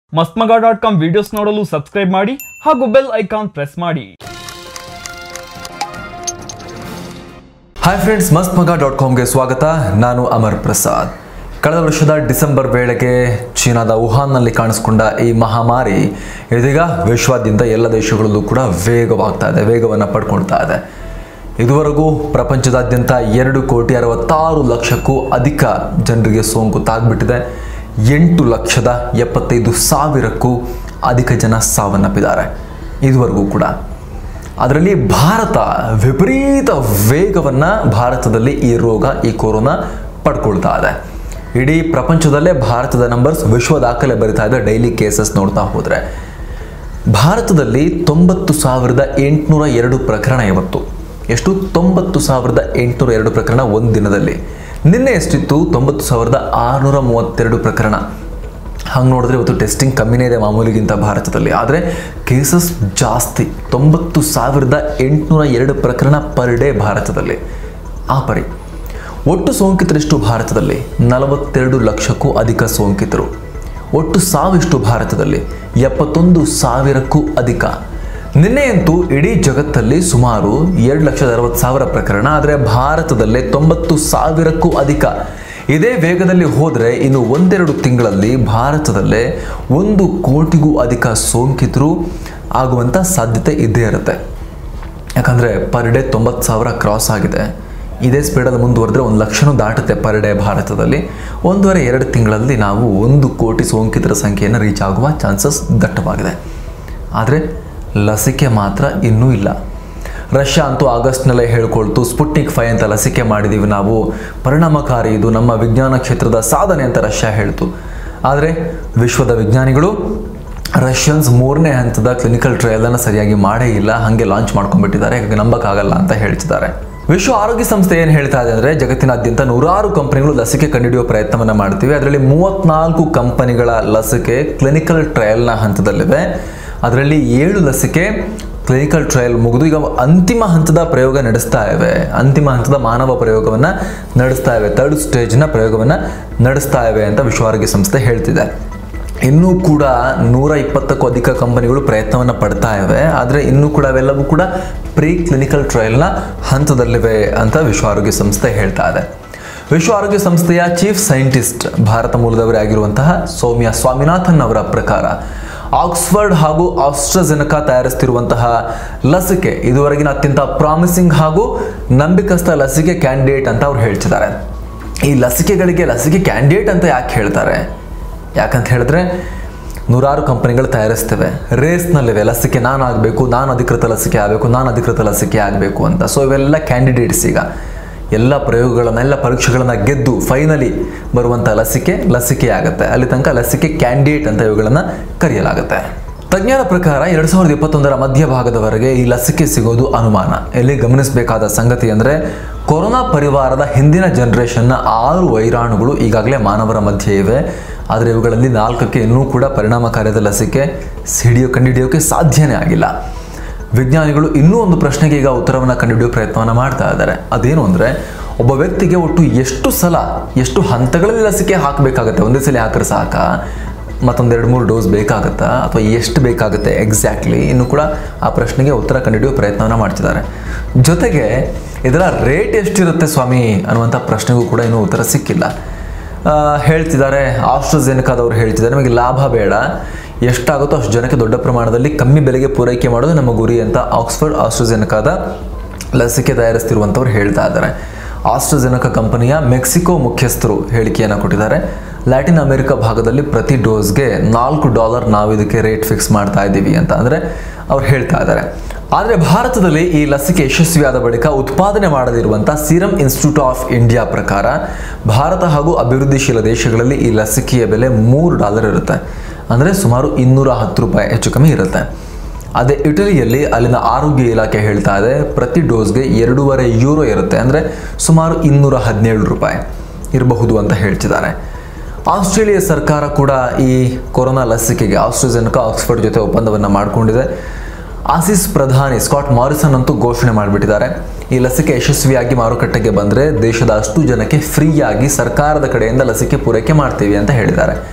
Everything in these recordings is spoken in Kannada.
ಮಸ್ತ್ಮಗ ಡಾಟ್ ಕಾಮ್ ವಿಡಿಯೋಸ್ ನೋಡಲು ಸಬ್ಸ್ಕ್ರೈಬ್ ಮಾಡಿ ಹಾಗೂ ಬೆಲ್ ಐಕಾನ್ ಪ್ರೆಸ್ ಮಾಡಿ hi friends Mast Maga dot ಕಾಮ್ಗೆ ಸ್ವಾಗತ ನಾನು ಅಮರ್ ಪ್ರಸಾದ್ ಕಳೆದ ವರ್ಷದ ಡಿಸೆಂಬರ್ ವೇಳೆಗೆ ಚೀನಾದ ವುಹಾನ್ನಲ್ಲಿ ಕಾಣಿಸಿಕೊಂಡ ಈ ಮಹಾಮಾರಿ ಇದೀಗ ವಿಶ್ವಾದ್ಯಂತ ಎಲ್ಲ ದೇಶಗಳಲ್ಲೂ ಕೂಡ ವೇಗವಾಗ್ತಾ ಇದೆ ವೇಗವನ್ನು ಪಡ್ಕೊಳ್ತಾ ಇದೆ ಇದುವರೆಗೂ ಪ್ರಪಂಚದಾದ್ಯಂತ ಎರಡು ಕೋಟಿ ಅರವತ್ತಾರು ಲಕ್ಷಕ್ಕೂ ಅಧಿಕ ಜನರಿಗೆ ಸೋಂಕು ತಾಗ್ಬಿಟ್ಟಿದೆ ಎಂಟು ಲಕ್ಷದ ಎಪ್ಪತ್ತೈದು ಸಾವಿರಕ್ಕೂ ಅಧಿಕ ಜನ ಸಾವನ್ನಪ್ಪಿದ್ದಾರೆ ಇದುವರೆಗೂ ಕೂಡ ಅದರಲ್ಲಿ ಭಾರತ ವಿಪರೀತ ವೇಗವನ್ನು ಭಾರತದಲ್ಲಿ ಈ ರೋಗ ಈ ಕೊರೋನಾ ಪಡ್ಕೊಳ್ತಾ ಇದೆ ಇಡೀ ಪ್ರಪಂಚದಲ್ಲೇ ಭಾರತದ ನಂಬರ್ಸ್ ವಿಶ್ವ ದಾಖಲೆ ಬರಿತಾ ಇದೆ ಡೈಲಿ ಕೇಸಸ್ ನೋಡ್ತಾ ಹೋದರೆ ಭಾರತದಲ್ಲಿ ತೊಂಬತ್ತು ಸಾವಿರದ ಎಂಟುನೂರ ಎರಡು ಪ್ರಕರಣ ಇವತ್ತು ಎಷ್ಟು ತೊಂಬತ್ತು ಸಾವಿರದ ಎಂಟುನೂರ ಎರಡು ಪ್ರಕರಣ ಒಂದು ದಿನದಲ್ಲಿ ನಿನ್ನೆ ಎಷ್ಟಿತ್ತು ತೊಂಬತ್ತು ಸಾವಿರದ ಆರುನೂರ ಮೂವತ್ತೆರಡು ಪ್ರಕರಣ ಹಂಗೆ ನೋಡಿದ್ರೆ ಇವತ್ತು ಟೆಸ್ಟಿಂಗ್ ಕಮ್ಮಿನೇ ಇದೆ ಮಾಮೂಲಿಗಿಂತ ಭಾರತದಲ್ಲಿ ಆದರೆ ಕೇಸಸ್ ಜಾಸ್ತಿ ತೊಂಬತ್ತು ಸಾವಿರದ ಎಂಟುನೂರ ಎರಡು ಪ್ರಕರಣ ಪರ್ ಡೇ ಭಾರತದಲ್ಲಿ ಆ ಪರಿ ಒಟ್ಟು ಸೋಂಕಿತರೆಷ್ಟು ಭಾರತದಲ್ಲಿ ನಲವತ್ತೆರಡು ಲಕ್ಷಕ್ಕೂ ಅಧಿಕ ಸೋಂಕಿತರು ಒಟ್ಟು ಸಾವಿಷ್ಟು ಭಾರತದಲ್ಲಿ ಎಪ್ಪತ್ತೊಂದು ಸಾವಿರಕ್ಕೂ ಅಧಿಕ ನಿನ್ನೆಯಂತೂ ಇಡೀ ಜಗತ್ತಲ್ಲಿ ಸುಮಾರು ಎರಡು ಲಕ್ಷದ ಅರವತ್ತು ಸಾವಿರ ಪ್ರಕರಣ ಆದರೆ ಭಾರತದಲ್ಲೇ ತೊಂಬತ್ತು ಸಾವಿರಕ್ಕೂ ಅಧಿಕ ಇದೇ ವೇಗದಲ್ಲಿ ಹೋದರೆ ಇನ್ನು ಒಂದೆರಡು ತಿಂಗಳಲ್ಲಿ ಭಾರತದಲ್ಲೇ ಒಂದು ಕೋಟಿಗೂ ಅಧಿಕ ಸೋಂಕಿತರು ಆಗುವಂಥ ಸಾಧ್ಯತೆ ಇದ್ದೇ ಇರುತ್ತೆ ಯಾಕಂದರೆ ಪರ್ ಡೇ ತೊಂಬತ್ತು ಸಾವಿರ ಕ್ರಾಸ್ ಆಗಿದೆ ಇದೇ ಸ್ಪೀಡಲ್ಲಿ ಮುಂದುವರೆದ್ರೆ ಒಂದು ಲಕ್ಷನೂ ದಾಟುತ್ತೆ ಪರ್ ಡೇ ಭಾರತದಲ್ಲಿ ಒಂದೂವರೆ ಎರಡು ತಿಂಗಳಲ್ಲಿ ನಾವು ಒಂದು ಕೋಟಿ ಸೋಂಕಿತರ ಸಂಖ್ಯೆಯನ್ನು ರೀಚ್ ಆಗುವ ಚಾನ್ಸಸ್ ದಟ್ಟವಾಗಿದೆ ಆದರೆ ಲಸಿಕೆ ಮಾತ್ರ ಇನ್ನೂ ಇಲ್ಲ ರಷ್ಯಾ ಅಂತೂ ಆಗಸ್ಟ್ನಲ್ಲೇ ಹೇಳ್ಕೊಳ್ತು ಸ್ಪುಟ್ನಿಕ್ ಫೈ ಅಂತ ಲಸಿಕೆ ಮಾಡಿದ್ದೀವಿ ನಾವು ಪರಿಣಾಮಕಾರಿ ಇದು ನಮ್ಮ ವಿಜ್ಞಾನ ಕ್ಷೇತ್ರದ ಸಾಧನೆ ಅಂತ ರಷ್ಯಾ ಹೇಳ್ತು ಆದರೆ ವಿಶ್ವದ ವಿಜ್ಞಾನಿಗಳು ರಷ್ಯನ್ಸ್ ಮೂರನೇ ಹಂತದ ಕ್ಲಿನಿಕಲ್ ಟ್ರಯಲನ್ನು ಸರಿಯಾಗಿ ಮಾಡೇ ಇಲ್ಲ ಹಾಗೆ ಲಾಂಚ್ ಮಾಡ್ಕೊಂಡ್ಬಿಟ್ಟಿದ್ದಾರೆ ಹಾಗಾಗಿ ನಂಬಕ್ಕಾಗಲ್ಲ ಅಂತ ಹೇಳ್ತಿದ್ದಾರೆ ವಿಶ್ವ ಆರೋಗ್ಯ ಸಂಸ್ಥೆ ಏನು ಹೇಳ್ತಾ ಇದೆ ಅಂದರೆ ಜಗತ್ತಿನಾದ್ಯಂತ ನೂರಾರು ಕಂಪನಿಗಳು ಲಸಿಕೆ ಕಂಡುಹಿಡಿಯುವ ಪ್ರಯತ್ನವನ್ನು ಮಾಡ್ತಿವೆ ಅದರಲ್ಲಿ ಮೂವತ್ನಾಲ್ಕು ಕಂಪನಿಗಳ ಲಸಿಕೆ ಕ್ಲಿನಿಕಲ್ ಟ್ರಯಲ್ನ ಹಂತದಲ್ಲಿದೆ ಅದರಲ್ಲಿ ಏಳು ಲಸಿಕೆ ಕ್ಲಿನಿಕಲ್ ಟ್ರಯಲ್ ಮುಗಿದು ಈಗ ಅಂತಿಮ ಹಂತದ ಪ್ರಯೋಗ ನಡೆಸ್ತಾ ಇವೆ ಅಂತಿಮ ಹಂತದ ಮಾನವ ಪ್ರಯೋಗವನ್ನು ನಡೆಸ್ತಾ ಇವೆ ಥರ್ಡ್ ಸ್ಟೇಜ್ನ ಪ್ರಯೋಗವನ್ನು ನಡೆಸ್ತಾ ಇವೆ ಅಂತ ವಿಶ್ವ ಆರೋಗ್ಯ ಸಂಸ್ಥೆ ಹೇಳ್ತಿದೆ ಇನ್ನೂ ಕೂಡ ನೂರ ಇಪ್ಪತ್ತಕ್ಕೂ ಅಧಿಕ ಕಂಪನಿಗಳು ಪ್ರಯತ್ನವನ್ನು ಪಡ್ತಾ ಇವೆ ಆದರೆ ಇನ್ನೂ ಕೂಡ ಅವೆಲ್ಲವೂ ಕೂಡ ಪ್ರೀ ಕ್ಲಿನಿಕಲ್ ಟ್ರಯಲ್ನ ಹಂತದಲ್ಲಿವೆ ಅಂತ ವಿಶ್ವ ಆರೋಗ್ಯ ಸಂಸ್ಥೆ ಹೇಳ್ತಾ ಇದೆ ವಿಶ್ವ ಆರೋಗ್ಯ ಸಂಸ್ಥೆಯ ಚೀಫ್ ಸೈಂಟಿಸ್ಟ್ ಭಾರತ ಮೂಲದವರೇ ಆಗಿರುವಂತಹ ಸೌಮ್ಯ ಸ್ವಾಮಿನಾಥನ್ ಅವರ ಪ್ರಕಾರ ಆಕ್ಸ್ಫರ್ಡ್ ಹಾಗೂ ಆಸ್ಟ್ರಜೆನಕಾ ತಯಾರಿಸ್ತಿರುವಂತಹ ಲಸಿಕೆ ಇದುವರೆಗಿನ ಅತ್ಯಂತ ಪ್ರಾಮಿಸಿಂಗ್ ಹಾಗೂ ನಂಬಿಕಸ್ಥ ಲಸಿಕೆ ಕ್ಯಾಂಡಿಡೇಟ್ ಅಂತ ಅವ್ರು ಹೇಳ್ತಿದ್ದಾರೆ ಈ ಲಸಿಕೆಗಳಿಗೆ ಲಸಿಕೆ ಕ್ಯಾಂಡಿಡೇಟ್ ಅಂತ ಯಾಕೆ ಹೇಳ್ತಾರೆ ಯಾಕಂತ ಹೇಳಿದ್ರೆ ನೂರಾರು ಕಂಪನಿಗಳು ತಯಾರಿಸ್ತೇವೆ ರೇಸ್ನಲ್ಲಿವೆ ಲಸಿಕೆ ನಾನು ಆಗಬೇಕು ನಾನು ಅಧಿಕೃತ ಲಸಿಕೆ ಆಗಬೇಕು ನಾನು ಅಧಿಕೃತ ಲಸಿಕೆ ಆಗಬೇಕು ಅಂತ ಸೊ ಇವೆಲ್ಲ ಕ್ಯಾಂಡಿಡೇಟ್ಸ್ ಈಗ ಎಲ್ಲ ಪ್ರಯೋಗಗಳನ್ನೆಲ್ಲ ಪರೀಕ್ಷೆಗಳನ್ನು ಗೆದ್ದು ಫೈನಲಿ ಬರುವಂಥ ಲಸಿಕೆ ಲಸಿಕೆ ಆಗುತ್ತೆ ಅಲ್ಲಿ ತನಕ ಲಸಿಕೆ ಕ್ಯಾಂಡಿಡೇಟ್ ಅಂತ ಇವುಗಳನ್ನು ಕರೆಯಲಾಗುತ್ತೆ ತಜ್ಞರ ಪ್ರಕಾರ ಎರಡು ಸಾವಿರದ ಇಪ್ಪತ್ತೊಂದರ ಮಧ್ಯಭಾಗದವರೆಗೆ ಈ ಲಸಿಕೆ ಸಿಗೋದು ಅನುಮಾನ ಇಲ್ಲಿ ಗಮನಿಸಬೇಕಾದ ಸಂಗತಿ ಅಂದರೆ ಕೊರೋನಾ ಪರಿವಾರದ ಹಿಂದಿನ ಜನರೇಷನ್ನ ಆರು ವೈರಾಣುಗಳು ಈಗಾಗಲೇ ಮಾನವರ ಮಧ್ಯೆ ಇವೆ ಆದರೆ ಇವುಗಳಲ್ಲಿ ನಾಲ್ಕಕ್ಕೆ ಇನ್ನೂ ಕೂಡ ಪರಿಣಾಮಕಾರಿಯಾದ ಲಸಿಕೆ ಸಿಡಿಯೋ ಕಂಡುಹಿಡಿಯೋಕೆ ಸಾಧ್ಯನೇ ಆಗಿಲ್ಲ ವಿಜ್ಞಾನಿಗಳು ಇನ್ನೂ ಒಂದು ಪ್ರಶ್ನೆಗೆ ಈಗ ಉತ್ತರವನ್ನು ಕಂಡುಹಿಡಿಯೋ ಪ್ರಯತ್ನವನ್ನು ಮಾಡ್ತಾ ಇದ್ದಾರೆ ಅದೇನು ಅಂದರೆ ಒಬ್ಬ ವ್ಯಕ್ತಿಗೆ ಒಟ್ಟು ಎಷ್ಟು ಸಲ ಎಷ್ಟು ಹಂತಗಳಲ್ಲಿ ಲಸಿಕೆ ಹಾಕಬೇಕಾಗತ್ತೆ ಒಂದೇ ಸಲ ಹಾಕಿದ್ರೆ ಸಾಕ ಮತ್ತೊಂದು ಎರಡು ಮೂರು ಡೋಸ್ ಬೇಕಾಗುತ್ತಾ ಅಥವಾ ಎಷ್ಟು ಬೇಕಾಗುತ್ತೆ ಎಕ್ಸಾಕ್ಟ್ಲಿ ಇನ್ನು ಕೂಡ ಆ ಪ್ರಶ್ನೆಗೆ ಉತ್ತರ ಕಂಡುಹಿಡಿಯೋ ಪ್ರಯತ್ನವನ್ನು ಮಾಡ್ತಿದ್ದಾರೆ ಜೊತೆಗೆ ಇದರ ರೇಟ್ ಎಷ್ಟಿರುತ್ತೆ ಸ್ವಾಮಿ ಅನ್ನುವಂಥ ಪ್ರಶ್ನೆಗೂ ಕೂಡ ಇನ್ನೂ ಉತ್ತರ ಸಿಕ್ಕಿಲ್ಲ ಆ, ಹೇಳ್ತಿದ್ದಾರೆ ಆಸ್ಟ್ರಜೆನಕಾದವ್ರು ಹೇಳ್ತಿದ್ದಾರೆ ನಮಗೆ ಲಾಭ ಬೇಡ ಎಷ್ಟಾಗುತ್ತೋ ಅಷ್ಟು ಜನಕ್ಕೆ ದೊಡ್ಡ ಪ್ರಮಾಣದಲ್ಲಿ ಕಮ್ಮಿ ಬೆಲೆಗೆ ಪೂರೈಕೆ ಮಾಡೋದು ನಮ್ಮ ಗುರಿ ಅಂತ ಆಕ್ಸ್ಫರ್ಡ್ ಆಸ್ಟ್ರಜೆನಕಾದ ಲಸಿಕೆ ತಯಾರಿಸ್ತಿರುವಂಥವ್ರು ಹೇಳ್ತಾ ಇದ್ದಾರೆ ಆಸ್ಟ್ರಜೆನಕ ಕಂಪನಿಯ ಮೆಕ್ಸಿಕೋ ಮುಖ್ಯಸ್ಥರು ಹೇಳಿಕೆಯನ್ನು ಕೊಟ್ಟಿದ್ದಾರೆ ಲ್ಯಾಟಿನ್ ಅಮೆರಿಕ ಭಾಗದಲ್ಲಿ ಪ್ರತಿ ಡೋಸ್ಗೆ ನಾಲ್ಕು ಡಾಲರ್ ನಾವು ಇದಕ್ಕೆ ರೇಟ್ ಫಿಕ್ಸ್ ಮಾಡ್ತಾ ಇದ್ದೀವಿ ಅಂತ ಅಂದರೆ ಅವ್ರು ಹೇಳ್ತಾ ಇದ್ದಾರೆ ಆದರೆ ಭಾರತದಲ್ಲಿ ಈ ಲಸಿಕೆ ಯಶಸ್ವಿಯಾದ ಬಳಿಕ ಉತ್ಪಾದನೆ ಮಾಡದಿರುವಂಥ ಸೀರಮ್ ಇನ್ಸ್ಟಿಟ್ಯೂಟ್ ಆಫ್ ಇಂಡಿಯಾ ಪ್ರಕಾರ ಭಾರತ ಹಾಗೂ ಅಭಿವೃದ್ಧಿಶೀಲ ದೇಶಗಳಲ್ಲಿ ಈ ಲಸಿಕೆಯ ಬೆಲೆ ಮೂರು ಡಾಲರ್ ಇರುತ್ತೆ ಅಂದರೆ ಸುಮಾರು ಇನ್ನೂರ ಹತ್ತು ರೂಪಾಯಿ ಹೆಚ್ಚು ಕಮ್ಮಿ ಇರುತ್ತೆ ಅದೇ ಇಟಲಿಯಲ್ಲಿ ಅಲ್ಲಿನ ಆರೋಗ್ಯ ಇಲಾಖೆ ಹೇಳ್ತಾ ಇದೆ ಪ್ರತಿ ಡೋಸ್ಗೆ ಎರಡೂವರೆ ಯೂರೋ ಇರುತ್ತೆ ಅಂದರೆ ಸುಮಾರು ಇನ್ನೂರ ಹದಿನೇಳು ರೂಪಾಯಿ ಇರಬಹುದು ಅಂತ ಹೇಳ್ತಿದ್ದಾರೆ ಆಸ್ಟ್ರೇಲಿಯಾ ಸರ್ಕಾರ ಕೂಡ ಈ ಕೊರೋನಾ ಲಸಿಕೆಗೆ ಆಸ್ಟ್ರಜೆನಕ ಆಕ್ಸ್ಫರ್ಡ್ ಜೊತೆ ಒಪ್ಪಂದವನ್ನು ಮಾಡಿಕೊಂಡಿದೆ ಆಸಿಸ್ ಪ್ರಧಾನಿ ಸ್ಕಾಟ್ ಮಾರಿಸನ್ ಅಂತೂ ಘೋಷಣೆ ಮಾಡಿಬಿಟ್ಟಿದ್ದಾರೆ ಈ ಲಸಿಕೆ ಯಶಸ್ವಿಯಾಗಿ ಮಾರುಕಟ್ಟೆಗೆ ಬಂದರೆ ದೇಶದ ಅಷ್ಟು ಜನಕ್ಕೆ ಫ್ರೀಯಾಗಿ ಸರ್ಕಾರದ ಕಡೆಯಿಂದ ಲಸಿಕೆ ಪೂರೈಕೆ ಮಾಡ್ತೀವಿ ಅಂತ ಹೇಳಿದ್ದಾರೆ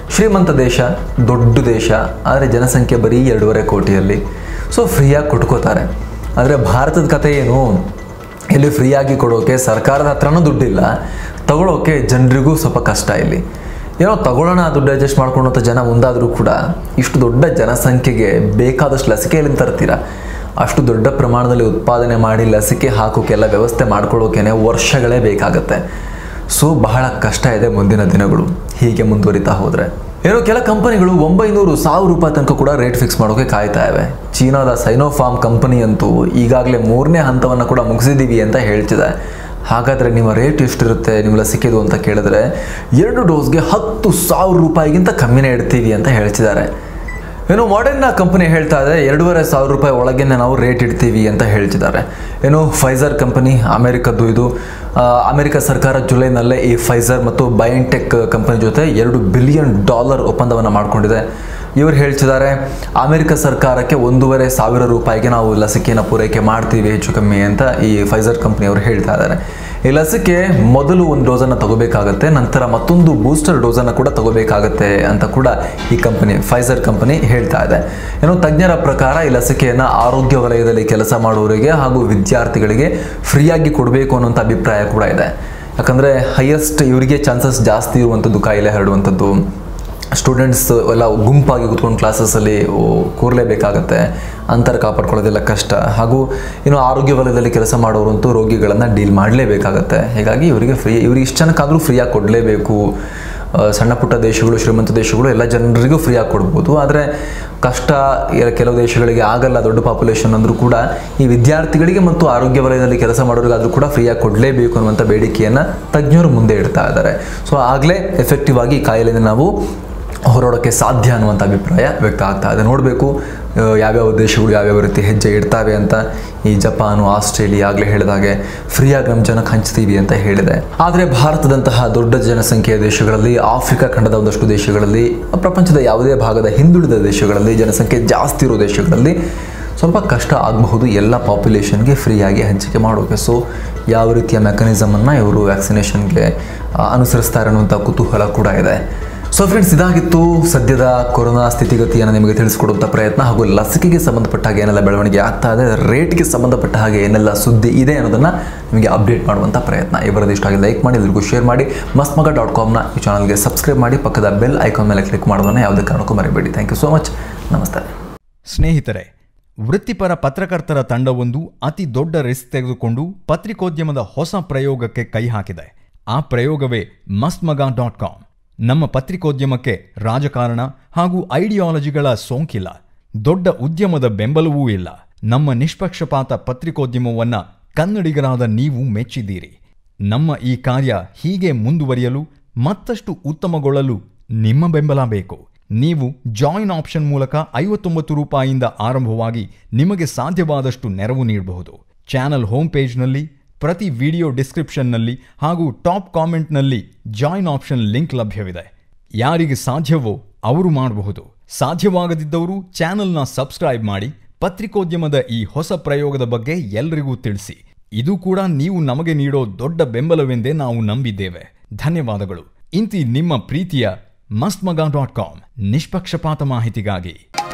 ಶ್ರೀಮಂತ ದೇಶ ದೊಡ್ಡ ದೇಶ ಆದರೆ ಜನಸಂಖ್ಯೆ ಬರೀ ಎರಡೂವರೆ ಕೋಟಿಯಲ್ಲಿ ಸೊ ಫ್ರೀಯಾಗಿ ಕೊಟ್ಕೋತಾರೆ ಆದರೆ ಭಾರತದ ಕಥೆ ಏನು ಇಲ್ಲಿ ಫ್ರೀಯಾಗಿ ಕೊಡೋಕೆ ಸರ್ಕಾರದ ಹತ್ರನೂ ದುಡ್ಡಿಲ್ಲ ತಗೊಳ್ಳೋಕೆ ಜನರಿಗೂ ಸ್ವಲ್ಪ ಕಷ್ಟ ಇಲ್ಲಿ ಏನೋ ತಗೊಳ್ಳೋಣ ದುಡ್ಡು ಅಡ್ಜಸ್ಟ್ ಮಾಡ್ಕೊಂಡು ಅಂತ ಜನ ಮುಂದಾದರೂ ಕೂಡ ಇಷ್ಟು ದೊಡ್ಡ ಜನಸಂಖ್ಯೆಗೆ ಬೇಕಾದಷ್ಟು ಲಸಿಕೆ ಎಲ್ಲಿಂದ ತರ್ತೀರಾ ಅಷ್ಟು ದೊಡ್ಡ ಪ್ರಮಾಣದಲ್ಲಿ ಉತ್ಪಾದನೆ ಮಾಡಿ ಲಸಿಕೆ ಹಾಕೋಕೆಲ್ಲ ವ್ಯವಸ್ಥೆ ಮಾಡ್ಕೊಳ್ಳೋಕೆ ವರ್ಷಗಳೇ ಬೇಕಾಗತ್ತೆ ಸೊ ಬಹಳ ಕಷ್ಟ ಇದೆ ಮುಂದಿನ ದಿನಗಳು ಹೀಗೆ ಮುಂದುವರಿತಾ ಹೋದರೆ ಏನೋ ಕೆಲ ಕಂಪನಿಗಳು ಒಂಬೈನೂರು ಸಾವಿರ ರೂಪಾಯಿ ತನಕ ಕೂಡ ರೇಟ್ ಫಿಕ್ಸ್ ಮಾಡೋಕೆ ಕಾಯ್ತಾ ಇವೆ ಚೀನಾದ ಸೈನೋಫಾರ್ಮ್ ಕಂಪನಿ ಅಂತೂ ಈಗಾಗಲೇ ಮೂರನೇ ಹಂತವನ್ನು ಕೂಡ ಮುಗಿಸಿದ್ದೀವಿ ಅಂತ ಹೇಳ್ತಿದೆ ಹಾಗಾದರೆ ನಿಮ್ಮ ರೇಟ್ ಎಷ್ಟಿರುತ್ತೆ ನಿಮ್ಮ ಲಸಿಕೆದು ಅಂತ ಕೇಳಿದ್ರೆ ಎರಡು ಡೋಸ್ಗೆ ಹತ್ತು ಸಾವಿರ ರೂಪಾಯಿಗಿಂತ ಕಮ್ಮಿನೇ ಇಡ್ತೀವಿ ಅಂತ ಹೇಳ್ತಿದ್ದಾರೆ ಏನು ಮಾಡರ್ನ ಕಂಪನಿ ಹೇಳ್ತಾ ಇದೆ ಎರಡೂವರೆ ಸಾವಿರ ರೂಪಾಯಿ ಒಳಗೇನೆ ನಾವು ರೇಟ್ ಇಡ್ತೀವಿ ಅಂತ ಹೇಳ್ತಿದ್ದಾರೆ ಏನು ಫೈಸರ್ ಕಂಪನಿ ಅಮೆರಿಕದ್ದು ಇದು ಆ, ಅಮೆರಿಕ ಸರ್ಕಾರ ಜುಲೈನಲ್ಲೇ ಈ ಫೈಸರ್ ಮತ್ತು ಬಯೋಟೆಕ್ ಕಂಪನಿ ಜೊತೆ ಎರಡು ಬಿಲಿಯನ್ ಡಾಲರ್ ಒಪ್ಪಂದವನ್ನು ಮಾಡಿಕೊಂಡಿದೆ ಇವರು ಹೇಳ್ತಿದ್ದಾರೆ ಅಮೆರಿಕ ಸರ್ಕಾರಕ್ಕೆ ಒಂದೂವರೆ ಸಾವಿರ ರೂಪಾಯಿಗೆ ನಾವು ಲಸಿಕೆಯನ್ನು ಪೂರೈಕೆ ಮಾಡ್ತೀವಿ ಹೆಚ್ಚು ಕಮ್ಮಿ ಅಂತ ಈ ಫೈಸರ್ ಕಂಪನಿಯವರು ಹೇಳ್ತಾ ಇದ್ದಾರೆ ಈ ಲಸಿಕೆ ಮೊದಲು ಒಂದು ಡೋಸನ್ನು ತಗೋಬೇಕಾಗತ್ತೆ ನಂತರ ಮತ್ತೊಂದು ಬೂಸ್ಟರ್ ಡೋಸನ್ನು ಕೂಡ ತಗೋಬೇಕಾಗತ್ತೆ ಅಂತ ಕೂಡ ಈ ಕಂಪನಿ ಫೈಸರ್ ಕಂಪನಿ ಹೇಳ್ತಾ ಇದೆ ಏನು ತಜ್ಞರ ಪ್ರಕಾರ ಈ ಲಸಿಕೆಯನ್ನು ಆರೋಗ್ಯ ವಲಯದಲ್ಲಿ ಕೆಲಸ ಮಾಡುವವರಿಗೆ ಹಾಗೂ ವಿದ್ಯಾರ್ಥಿಗಳಿಗೆ ಫ್ರೀಯಾಗಿ ಕೊಡಬೇಕು ಅನ್ನೋಂಥ ಅಭಿಪ್ರಾಯ ಕೂಡ ಇದೆ ಯಾಕಂದರೆ ಹೈಯೆಸ್ಟ್ ಇವರಿಗೆ ಚಾನ್ಸಸ್ ಜಾಸ್ತಿ ಇರುವಂಥದ್ದು ಕಾಯಿಲೆ ಹರಡುವಂಥದ್ದು ಸ್ಟೂಡೆಂಟ್ಸ್ ಎಲ್ಲ ಗುಂಪಾಗಿ ಕೂತ್ಕೊಂಡು ಕ್ಲಾಸಸ್ಸಲ್ಲಿ ಕೂರಲೇಬೇಕಾಗತ್ತೆ ಅಂತರ ಕಾಪಾಡ್ಕೊಳ್ಳೋದೆಲ್ಲ ಕಷ್ಟ ಹಾಗೂ ಇನ್ನು ಆರೋಗ್ಯ ವಲಯದಲ್ಲಿ ಕೆಲಸ ಮಾಡೋರಂತೂ ರೋಗಿಗಳನ್ನು ಡೀಲ್ ಮಾಡಲೇಬೇಕಾಗತ್ತೆ ಹೀಗಾಗಿ ಇವರಿಗೆ ಫ್ರೀ ಇವ್ರಿಗೆ ಇಷ್ಟು ಜನಕ್ಕಾದರೂ ಫ್ರೀಯಾಗಿ ಕೊಡಲೇಬೇಕು ಆ, ಸಣ್ಣ ಪುಟ್ಟ ದೇಶಗಳು ಶ್ರೀಮಂತ ದೇಶಗಳು ಎಲ್ಲ ಜನರಿಗೂ ಫ್ರೀಯಾಗಿ ಕೊಡ್ಬೋದು ಆದರೆ ಕಷ್ಟ ಇರ- ಕೆಲವು ದೇಶಗಳಿಗೆ ಆಗಲ್ಲ ದೊಡ್ಡ ಪಾಪ್ಯುಲೇಷನ್ ಅಂದರೂ ಕೂಡ ಈ ವಿದ್ಯಾರ್ಥಿಗಳಿಗೆ ಮತ್ತು ಆರೋಗ್ಯ ವಲಯದಲ್ಲಿ ಕೆಲಸ ಮಾಡೋರಿಗಾದರೂ ಕೂಡ ಫ್ರೀಯಾಗಿ ಕೊಡಲೇಬೇಕು ಅನ್ನುವಂಥ ಬೇಡಿಕೆಯನ್ನು ತಜ್ಞರು ಮುಂದೆ ಇಡ್ತಾ ಇದ್ದಾರೆ ಸೊ ಆಗಲೇ ಎಫೆಕ್ಟಿವ್ ಆಗಿ ಈ ಕಾಯಿಲೆಯಿಂದ ನಾವು ಹೊರಡೋಕ್ಕೆ ಸಾಧ್ಯ ಅನ್ನುವಂಥ ಅಭಿಪ್ರಾಯ ವ್ಯಕ್ತ ಆಗ್ತಾ ಇದೆ ನೋಡಬೇಕು ಯಾವ್ಯಾವ ದೇಶಗಳು ಯಾವ್ಯಾವ ರೀತಿ ಹೆಜ್ಜೆ ಇಡ್ತಾವೆ ಅಂತ ಈ ಜಪಾನು ಆಸ್ಟ್ರೇಲಿಯಾ ಆಗಲೇ ಹೇಳಿದಾಗೆ ಫ್ರೀಯಾಗಿ ನಮ್ಮ ಜನಕ್ಕೆ ಹಂಚ್ತೀವಿ ಅಂತ ಹೇಳಿದೆ ಆದರೆ ಭಾರತದಂತಹ ದೊಡ್ಡ ಜನಸಂಖ್ಯೆಯ ದೇಶಗಳಲ್ಲಿ ಆಫ್ರಿಕಾ ಖಂಡದ ಒಂದಷ್ಟು ದೇಶಗಳಲ್ಲಿ ಪ್ರಪಂಚದ ಯಾವುದೇ ಭಾಗದ ಹಿಂದುಳಿದ ದೇಶಗಳಲ್ಲಿ ಜನಸಂಖ್ಯೆ ಜಾಸ್ತಿ ಇರೋ ದೇಶಗಳಲ್ಲಿ ಸ್ವಲ್ಪ ಕಷ್ಟ ಆಗಬಹುದು ಎಲ್ಲ ಪಾಪ್ಯುಲೇಷನ್ಗೆ ಫ್ರೀಯಾಗಿ ಹಂಚಿಕೆ ಮಾಡೋಕೆ ಸೊ ಯಾವ ರೀತಿಯ ಮೆಕ್ಯಾನಿಸಮನ್ನು ಇವರು ವ್ಯಾಕ್ಸಿನೇಷನ್ಗೆ ಅನುಸರಿಸ್ತಾರೆ ಅನ್ನುವಂಥ ಕುತೂಹಲ ಕೂಡ ಇದೆ ಸೊ ಫ್ರೆಂಡ್ಸ್ ಇದಾಗಿತ್ತು ಸದ್ಯದ ಕೊರೋನಾ ಸ್ಥಿತಿಗತಿಯನ್ನು ನಿಮಗೆ ತಿಳಿಸ್ಕೊಡುವಂಥ ಪ್ರಯತ್ನ ಹಾಗೂ ಲಸಿಕೆಗೆ ಸಂಬಂಧಪಟ್ಟ ಹಾಗೆ ಏನೆಲ್ಲ ಬೆಳವಣಿಗೆ ಆಗ್ತಾ ಇದೆ ರೇಟ್ಗೆ ಸಂಬಂಧಪಟ್ಟ ಹಾಗೆ ಏನೆಲ್ಲ ಸುದ್ದಿ ಇದೆ ಅನ್ನೋದನ್ನು ನಿಮಗೆ ಅಪ್ಡೇಟ್ ಮಾಡುವಂಥ ಪ್ರಯತ್ನ ಇವರದ್ದು ಇಷ್ಟ ಆಗಿ ಲೈಕ್ ಮಾಡಿ ಎಲ್ರಿಗೂ ಶೇರ್ ಮಾಡಿ ಮಸ್ಮಗ ಡಾಟ್ ಕಾಮ್ನ ಈ ಚಾನಲ್ಗೆ ಸಬ್ಸ್ಕ್ರೈಬ್ ಮಾಡಿ ಪಕ್ಕದ ಬೆಲ್ ಐಕಾನ್ ಮೇಲೆ ಕ್ಲಿಕ್ ಮಾಡೋದನ್ನು ಯಾವುದೇ ಕಾರಣಕ್ಕೂ ಮರಿಬೇಡಿ ಥ್ಯಾಂಕ್ ಯು ಸೋ ಮಚ್ ನಮಸ್ತೆ ಸ್ನೇಹಿತರೆ ವೃತ್ತಿಪರ ಪತ್ರಕರ್ತರ ತಂಡವೊಂದು ಅತಿ ದೊಡ್ಡ ರಿಸ್ಕ್ ತೆಗೆದುಕೊಂಡು ಪತ್ರಿಕೋದ್ಯಮದ ಹೊಸ ಪ್ರಯೋಗಕ್ಕೆ ಕೈ ಹಾಕಿದೆ ಆ ಪ್ರಯೋಗವೇ ಮಸ್ತ್ಮಗ ಡಾಟ್ ಕಾಮ್ ನಮ್ಮ ಪತ್ರಿಕೋದ್ಯಮಕ್ಕೆ ರಾಜಕಾರಣ ಹಾಗೂ ಐಡಿಯಾಲಜಿಗಳ ಸೋಂಕಿಲ್ಲ ದೊಡ್ಡ ಉದ್ಯಮದ ಬೆಂಬಲವೂ ಇಲ್ಲ ನಮ್ಮ ನಿಷ್ಪಕ್ಷಪಾತ ಪತ್ರಿಕೋದ್ಯಮವನ್ನ ಕನ್ನಡಿಗರಾದ ನೀವು ಮೆಚ್ಚಿದ್ದೀರಿ ನಮ್ಮ ಈ ಕಾರ್ಯ ಹೀಗೆ ಮುಂದುವರಿಯಲು ಮತ್ತಷ್ಟು ಉತ್ತಮಗೊಳ್ಳಲು ನಿಮ್ಮ ಬೆಂಬಲ ಬೇಕು ನೀವು ಜಾಯಿನ್ ಆಪ್ಷನ್ ಮೂಲಕ ಐವತ್ತೊಂಬತ್ತು ರೂಪಾಯಿಯಿಂದ ಆರಂಭವಾಗಿ ನಿಮಗೆ ಸಾಧ್ಯವಾದಷ್ಟು ನೆರವು ನೀಡಬಹುದು ಚಾನಲ್ ಹೋಮ್ ಪೇಜ್ನಲ್ಲಿ ಪ್ರತಿ ವಿಡಿಯೋ ಡಿಸ್ಕ್ರಿಪ್ಷನ್ನಲ್ಲಿ ಹಾಗೂ ಟಾಪ್ ಕಾಮೆಂಟ್ನಲ್ಲಿ ಜಾಯಿನ್ ಆಪ್ಷನ್ ಲಿಂಕ್ ಲಭ್ಯವಿದೆ ಯಾರಿಗೆ ಸಾಧ್ಯವೋ ಅವರು ಮಾಡಬಹುದು ಸಾಧ್ಯವಾಗದಿದ್ದವರು ಚಾನೆಲ್ನ ಸಬ್ಸ್ಕ್ರೈಬ್ ಮಾಡಿ ಪತ್ರಿಕೋದ್ಯಮದ ಈ ಹೊಸ ಪ್ರಯೋಗದ ಬಗ್ಗೆ ಎಲ್ರಿಗೂ ತಿಳಿಸಿ ಇದು ಕೂಡ ನೀವು ನಮಗೆ ನೀಡೋ ದೊಡ್ಡ ಬೆಂಬಲವೆಂದೇ ನಾವು ನಂಬಿದ್ದೇವೆ ಧನ್ಯವಾದಗಳು ಇಂತಿ ನಿಮ್ಮ ಪ್ರೀತಿಯ ಮಸ್ತ್ಮಗ ಡಾಟ್ ಕಾಮ್ ನಿಷ್ಪಕ್ಷಪಾತ ಮಾಹಿತಿಗಾಗಿ